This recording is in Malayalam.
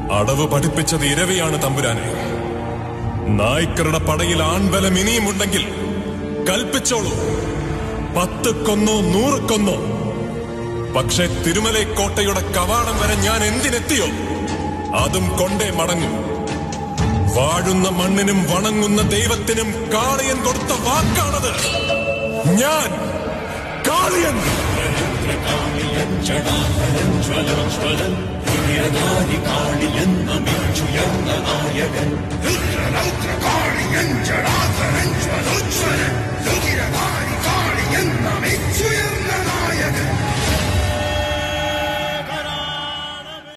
അടവ് പഠിപ്പിച്ചത് ഇരവിയാണ് തമ്പുരാനെ നായ്ക്കരുടെ പടയിൽ ആൺബലം ഇനിയുമുണ്ടെങ്കിൽ കൽപ്പിച്ചോളൂ പത്ത് കൊന്നോ നൂറ് കൊന്നോ പക്ഷെ തിരുമലൈ കോട്ടയുടെ കവാടം വരെ ഞാൻ എന്തിനെത്തിയോ അതും കൊണ്ടേ മടങ്ങും വാഴുന്ന മണ്ണിനും വണങ്ങുന്ന ദൈവത്തിനും കാളിയൻ കൊടുത്ത വാക്കാണത് ഞാൻ കാളിയൻ കാളിയൻ ജടാധരൻ ജ്വലോജ്വലൻ കാളിയൻ കാളിയൻ നമിച്ചുയർ